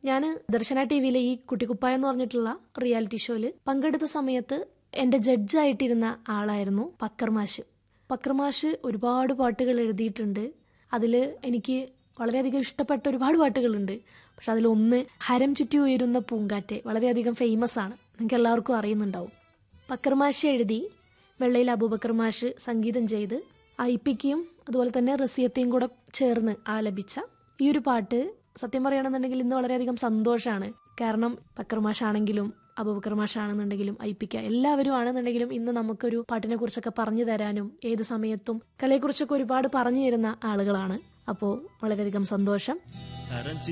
ഞാൻ ദർശന ടി വിയിലെ ഈ കുട്ടിക്കുപ്പായ എന്ന് പറഞ്ഞിട്ടുള്ള റിയാലിറ്റി ഷോയിൽ പങ്കെടുത്ത സമയത്ത് എൻ്റെ ജഡ്ജായിട്ടിരുന്ന ആളായിരുന്നു പക്കർമാഷ് പക്കർമാഷ് ഒരുപാട് പാട്ടുകൾ എഴുതിയിട്ടുണ്ട് അതിൽ എനിക്ക് വളരെയധികം ഇഷ്ടപ്പെട്ട ഒരുപാട് പാട്ടുകളുണ്ട് പക്ഷെ അതിലൊന്ന് ഹരം ചുറ്റി ഉയരുന്ന പൂങ്കാറ്റ് വളരെയധികം ഫേമസ് ആണ് നിങ്ങൾക്ക് എല്ലാവർക്കും അറിയുന്നുണ്ടാവും പക്കർമാഷ് എഴുതി വെള്ളയിൽ അബൂബക്കർ മാഷ് സംഗീതം ചെയ്ത് ഐപ്പിക്കും അതുപോലെ തന്നെ റസിയത്തെയും കൂടെ ചേർന്ന് ആലപിച്ച ഈ ഒരു പാട്ട് സത്യം പറയുകയാണെന്നുണ്ടെങ്കിൽ ഇന്ന് വളരെയധികം സന്തോഷമാണ് കാരണം പക്കർമാഷാണെങ്കിലും അബൂബക്കർ മാഷാണെന്നുണ്ടെങ്കിലും ഐപ്പിക്ക എല്ലാവരും ആണെന്നുണ്ടെങ്കിലും ഇന്ന് നമുക്കൊരു പാട്ടിനെ കുറിച്ചൊക്കെ പറഞ്ഞു തരാനും ഏത് സമയത്തും കലയെക്കുറിച്ചൊക്കെ ഒരുപാട് പറഞ്ഞു തരുന്ന ആളുകളാണ് അപ്പോൾ വളരെയധികം സന്തോഷം ഹരം